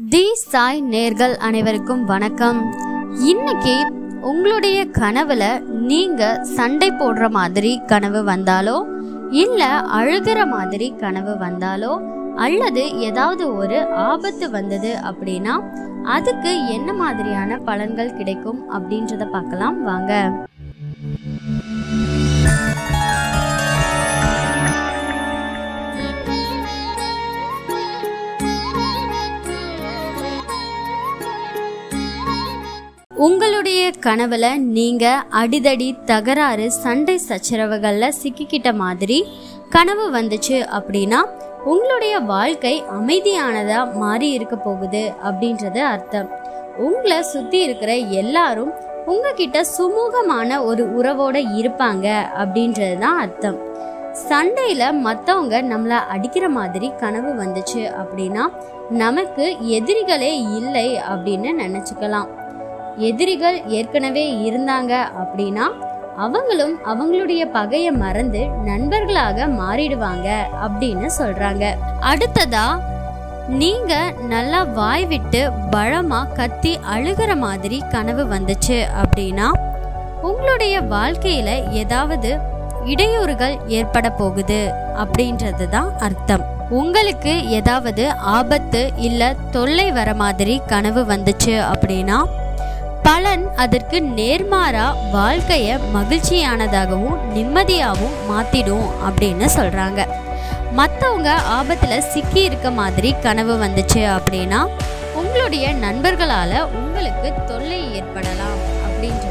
தி சாய் நேர்கள் அனைவருக்கும் வணக்கம் இன்னைக்கு உங்களுடைய கனவுல நீங்க சண்டை போடுற மாதிரி கனவு வந்தாலோ இல்ல அழுகிற மாதிரி கனவு வந்தாலோ அல்லது ஏதாவது ஒரு ஆபத்து வந்தது அப்படின்னா அதுக்கு என்ன மாதிரியான பலன்கள் கிடைக்கும் அப்படின்றத பார்க்கலாம் வாங்க உங்களுடைய கனவுல நீங்க அடிதடி தகராறு சண்டை சச்சரவுகள்ல சிக்கிக்கிட்ட மாதிரி கனவு வந்துச்சு அப்படின்னா உங்களுடைய வாழ்க்கை அமைதியானதா மாறி இருக்க போகுது அப்படின்றது அர்த்தம் உங்களை சுத்தி இருக்கிற எல்லாரும் உங்ககிட்ட சுமூகமான ஒரு உறவோட இருப்பாங்க அப்படின்றது தான் அர்த்தம் சண்டையில மத்தவங்க நம்மளை அடிக்கிற மாதிரி கனவு வந்துச்சு அப்படின்னா நமக்கு எதிரிகளே இல்லை அப்படின்னு நினைச்சுக்கலாம் எதிரிகள் ஏற்கனவே இருந்தாங்க அப்படின்னா அவங்களும் அவங்களுடைய பகையை மறந்து நண்பர்களாக மாறிடுவாங்க அப்படின்னு சொல்றாங்க அடுத்ததா நீங்க நல்லா வாய் விட்டு பழமா கத்தி அழுகிற மாதிரி கனவு வந்துச்சு அப்படின்னா உங்களுடைய வாழ்க்கையில ஏதாவது இடையூறுகள் ஏற்பட போகுது அப்படின்றது தான் அர்த்தம் உங்களுக்கு ஏதாவது ஆபத்து இல்ல தொல்லை வர மாதிரி கனவு வந்துச்சு அப்படின்னா பலன் அதற்கு நேர்மாறா வாழ்க்கைய மகிழ்ச்சியானதாகவும் நிம்மதியாகவும் மாத்திடும் அப்படின்னு சொல்றாங்க மற்றவங்க ஆபத்துல சிக்கி இருக்க மாதிரி கனவு வந்துச்சு அப்படின்னா உங்களுடைய நண்பர்களால உங்களுக்கு தொல்லை ஏற்படலாம் அப்படின்ற